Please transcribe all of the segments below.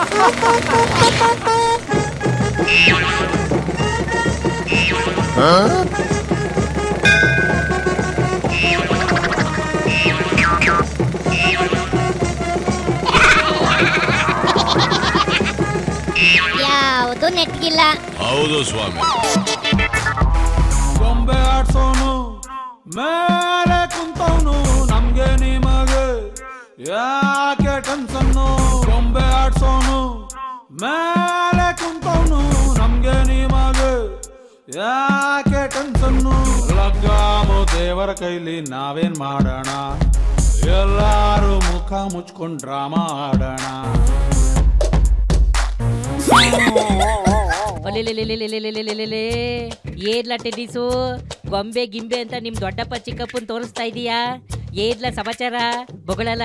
ಯಾವುದು ನೆಟ್ಗಿಲ್ಲ ಹೌದು ಸ್ವಾಮಿ ಗೊಂಬೆ ಆಡ್ಸೋನು ಮೇಲೆ ಕುಂತವನು ನಮ್ಗೆ ನಿಮಗೆ ಯಾಕೆ ಟೆನ್ಸನ್ನು ಗೊಂಬೆ ಆಡ್ಸೋನು ಮೇಲೆ ಕುಂತವನು ನಮ್ಗೆ ನಿಮಗೆ ಯಾಕೆ ಟೆನ್ಸನ್ನು ಲಗ್ಗಾಮು ದೇವರ ಕೈಲಿ ನಾವೇನ್ ಮಾಡೋಣ ಎಲ್ಲಾರು ಮುಖ ಮುಚ್ಕೊಂಡ್ ಡ್ರಾಮಾ ಆಡೋಣ ಅಲೆಲೆಲೆಲೆಲೆಲೆಲೆಲೆಲೆಲೆ. ಏನ್ಲ ಟೆನ್ನಿಸು ಗೊಂಬೆ ಗಿಂಬೆ ಅಂತ ನಿಮ್ ದೊಡ್ಡಪ್ಪ ಚಿಕ್ಕಪ್ಪನ್ ತೋರಿಸ್ತಾ ಇದೀಯಾ ಏನ್ಲ ಸಮಾಚಾರ ಬೊಗಳಲ್ಲ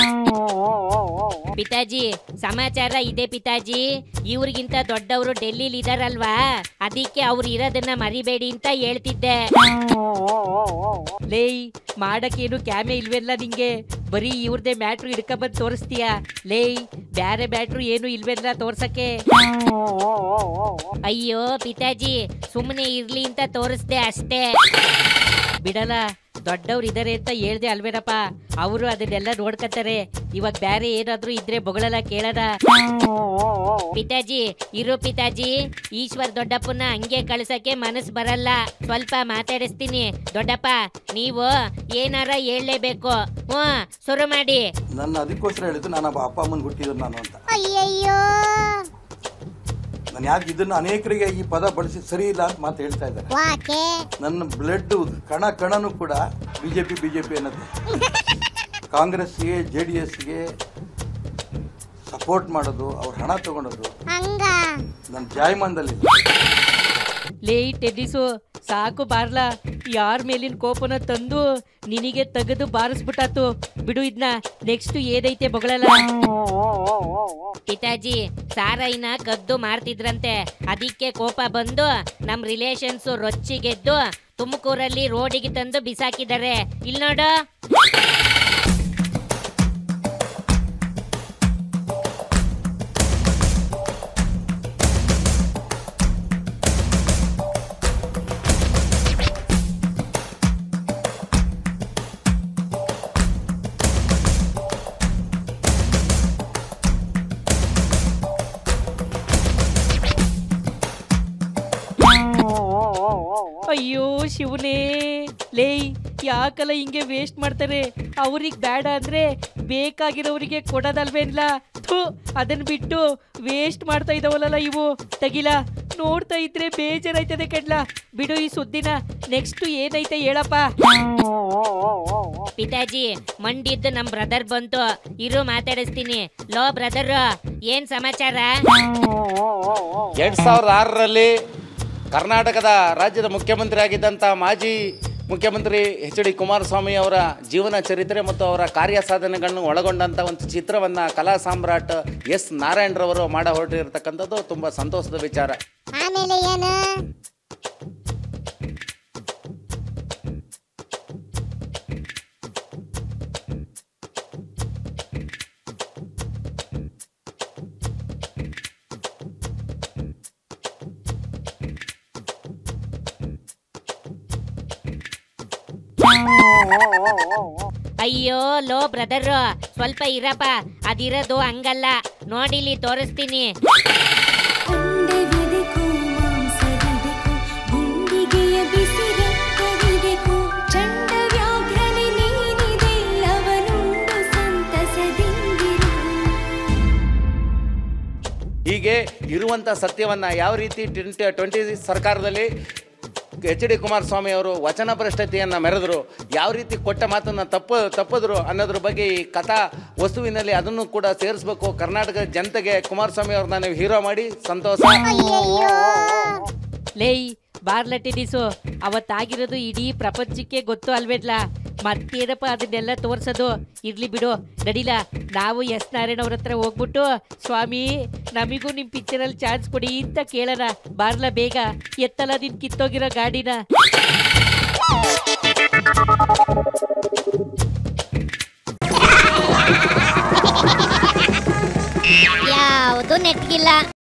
ಪಿತಾಜಿ ಸಮಾಚಾರ ಇದೆ ಪಿತಾಜಿ ಇವ್ರಿಗಿಂತ ದೊಡ್ಡವರು ಡೆಲ್ಲಿಲಿ ಇದಾರಲ್ವಾ ಅದಕ್ಕೆ ಅವ್ರು ಇರೋದನ್ನ ಮರಿಬೇಡಿ ಅಂತ ಹೇಳ್ತಿದ್ದೆ ಲೇಯ್ ಮಾಡಕ್ಕೇನು ಕ್ಯಾಮೆ ಇಲ್ವೆಲ್ಲ ನಿಂಗೆ ಬರೀ ಇವ್ರದೇ ಮ್ಯಾಟ್ರು ಹಿಡ್ಕೊಂಬಂದು ತೋರಿಸ್ತೀಯ ಲೇಯ್ ಬ್ಯಾರೆ ಬ್ಯಾಟ್ರು ಏನು ಇಲ್ವೆಲ್ಲ ತೋರ್ಸಕ್ಕೆ ಅಯ್ಯೋ ಪಿತಾಜಿ ಸುಮ್ಮನೆ ಇರ್ಲಿ ಅಂತ ತೋರಿಸ್ದೆ ಅಷ್ಟೇ ಬಿಡಲ್ಲ ದೊಡ್ಡವ್ರು ಇದಾರೆ ಅಂತ ಹೇಳ್ದೆ ಅಲ್ವೇನಪ್ಪ ಅವರು ಅದನ್ನೆಲ್ಲ ನೋಡ್ಕತಾರೆ ಇವಾಗ ಬ್ಯಾರೆ ಏನಾದ್ರೂ ಇದ್ರೆ ಬೊಗಳಲ್ಲ ಕೇಳದ ಪಿತಾಜಿ ಇರು ಪಿತಾಜಿ ಈಶ್ವರ್ ದೊಡ್ಡಪ್ಪನ ಹಂಗೆ ಕಳ್ಸಕ್ಕೆ ಮನಸ್ ಬರಲ್ಲ ಸ್ವಲ್ಪ ಮಾತಾಡಿಸ್ತೀನಿ ದೊಡ್ಡಪ್ಪ ನೀವು ಏನಾರ ಹೇಳಲೇಬೇಕು ಹ್ಞೂ ಶುರು ಮಾಡಿ ನನ್ನ ಅದಕ್ಕೋಸ್ಕರ ಹೇಳಿದ್ದು ನಾನು ಅಪ್ಪ ಅಪ್ಪ ಅಮ್ಮನ ಹುಟ್ಟಿದ್ರು ನಾನು ಅಂತ ಅಯ್ಯಯ್ಯೋ ನಾನು ಯಾಕೆ ಇದನ್ನ ಅನೇಕರಿಗೆ ಈ ಪದ ಬಳಸಿ ಸರಿ ಇಲ್ಲ ಅಂತ ಮಾತು ಹೇಳ್ತಾ ಇದ್ದಾರೆ ವಾಕೆ ನನ್ನ ಬ್ಲಡ್ ಕಣ ಕಣನೂ ಕೂಡ ಬಿಜೆಪಿ ಬಿಜೆಪಿ ಅನ್ನತ್ತೆ ಕಾಂಗ್ರೆಸ್ಗೆ ಜೆ ಡಿ ಎಸ್ಗೆ ಸಪೋರ್ಟ್ ಮಾಡೋದು ಅವ್ರ ಹಣ ತಗೊಳೋದು ಹಂಗ ನನ್ನ ಜಾಯಮಾನದಲ್ಲಿ ಲೇ ಟೆನ್ನಿಸು ಸಾಕು ಬಾರ್ಲ ಯಾರ ಮೇಲಿನ ಕೋಪನ ತಂದು ನಿನಗೆ ತೆಗೆದು ಬಾರಿಸ್ಬಿಟ್ಟಾತು ಬಿಡು ಇದ್ನ ನೆಕ್ಸ್ಟ್ ಏನೈತೆ ಬೊಗಳಲ್ಲ ಪಿತಾಜಿ ಸಾರೈನ ಕದ್ದು ಮಾಡ್ತಿದ್ರಂತೆ ಅದಕ್ಕೆ ಕೋಪ ಬಂದು ನಮ್ ರಿಲೇಷನ್ಸ್ ರೊಚ್ಚಿಗೆದ್ದು ತುಮಕೂರಲ್ಲಿ ರೋಡಿಗೆ ತಂದು ಬಿಸಾಕಿದ್ದಾರೆ ಇಲ್ಲಿ ನೋಡು ಅಯ್ಯೋ ಶಿವನೇ ಲೇಯ್ ಯಾಕಲ್ಲ ಹಿಂಗೆ ವೇಸ್ಟ್ ಮಾಡ್ತಾರೆ ಅವ್ರಿಗೆ ಬೇಡ ಅಂದ್ರೆ ಬೇಕಾಗಿರೋರಿಗೆ ಕೊಡೋದಲ್ವೇನ್ಲ ಥೂ ಅದನ್ನ ಬಿಟ್ಟು ವೇಸ್ಟ್ ಮಾಡ್ತಾ ಇದಾವಲ್ಲ ಇವು ತೆಗಿಲ ನೋಡ್ತಾ ಇದ್ರೆ ಬೇಜಾರಾಯ್ತದೆ ಕಡ್ಲ ಬಿಡು ಈ ಸುದ್ದಿನ ನೆಕ್ಸ್ಟ್ ಏನೈತೆ ಹೇಳಪ್ಪ ಪಿತಾಜಿ ಮಂಡಿದ್ದು ನಮ್ ಬ್ರದರ್ ಬಂತು ಇರು ಮಾತಾಡಿಸ್ತೀನಿ ಲೋ ಬ್ರದರ್ ಏನ್ ಸಮಾಚಾರ ಎರಡ್ ಸಾವಿರದ ಆರರಲ್ಲಿ ಕರ್ನಾಟಕದ ರಾಜ್ಯದ ಮುಖ್ಯಮಂತ್ರಿ ಆಗಿದ್ದಂಥ ಮಾಜಿ ಮುಖ್ಯಮಂತ್ರಿ ಎಚ್ ಡಿ ಕುಮಾರಸ್ವಾಮಿ ಅವರ ಜೀವನ ಚರಿತ್ರೆ ಮತ್ತು ಅವರ ಕಾರ್ಯ ಸಾಧನೆಗಳನ್ನು ಒಳಗೊಂಡಂಥ ಒಂದು ಚಿತ್ರವನ್ನು ಕಲಾ ಸಾಮ್ರಾಟ್ ಎಸ್ ನಾರಾಯಣರವರು ಮಾಡ ಹೊರಟಿರ್ತಕ್ಕಂಥದ್ದು ತುಂಬ ಸಂತೋಷದ ವಿಚಾರ ಆಮೇಲೆ ಏನು ಅಯ್ಯೋ ಲೋ ಬ್ರದರ್ ಸ್ವಲ್ಪ ಇರಪ್ಪ ಅದಿರೋದು ಹಂಗಲ್ಲ ನೋಡಿಲಿ ತೋರಿಸ್ತೀನಿ ಕಂಡವಿದೆಕು ಮಾಂಸವಿದೆಕು ಗುಂಡಿಗೆಯ ಬಿಸಿ ರಕ್ತವಿದೆಕು ಚಂಡ ವ್ಯಾಘ್ರನೆ ನೀನಿದೆಲ್ಲವನುಂಡು ಸಂತಸದಿಂದಿರು ಹೀಗೆ ಇರುವಂಥ ಸತ್ಯವನ್ನು ಯಾವ ರೀತಿ ಟ್ವೆಂಟಿ ಟ್ವೆಂಟಿ ಸರ್ಕಾರದಲ್ಲಿ ಎಚ್ ಡಿ ಕುಮಾರಸ್ವಾಮಿ ಅವರು ವಚನ ಭ್ರಷ್ಟತೆಯನ್ನು ಮೆರೆದರು ಯಾವ ರೀತಿ ಕೊಟ್ಟ ಮಾತನ್ನು ತಪ್ಪ ತಪ್ಪಿದ್ರು ಅನ್ನೋದ್ರ ಬಗ್ಗೆ ಈ ಕಥಾ ವಸ್ತುವಿನಲ್ಲಿ ಅದನ್ನು ಕೂಡ ಸೇರಿಸ್ಬೇಕು ಕರ್ನಾಟಕದ ಜನತೆಗೆ ಕುಮಾರಸ್ವಾಮಿ ಅವ್ರನ್ನ ನೀವು ಹೀರೋ ಮಾಡಿ ಸಂತೋಷ ಅಯ್ಯಯ್ಯೋ ಲೇಯ್ ಬಾರ್ಲಟ್ಟಿನಿಸು ಅವತ್ತಾಗಿರೋದು ಇಡೀ ಪ್ರಪಂಚಕ್ಕೆ ಗೊತ್ತು ಅಲ್ವೇಡ್ಲ ಮತ್ತೇನಪ್ಪ ಅದನ್ನೆಲ್ಲ ತೋರ್ಸೋದು ಇರ್ಲಿ ಬಿಡು ನಡಿಲ ನಾವು ಎಸ್ ನಾರಾಯಣ ಅವ್ರ ಹತ್ರ ಹೋಗ್ಬಿಟ್ಟು ಸ್ವಾಮಿ ನಮಿಗೂ ನಿಮ್ ಪಿಕ್ಚರಲ್ಲಿ ಚಾನ್ಸ್ ಕೊಡಿ ಅಂತ ಕೇಳೋಣ ಬಾರ್ಲ ಬೇಗ ಎತ್ತಲ್ಲ ನಿನ್ ಕಿತ್ತೋಗಿರೋ ಗಾಡಿನ ಅಯ್ಯಯ್ಯೋ ಯಾವುದು ನೆಟ್ಗಿಲ್ಲ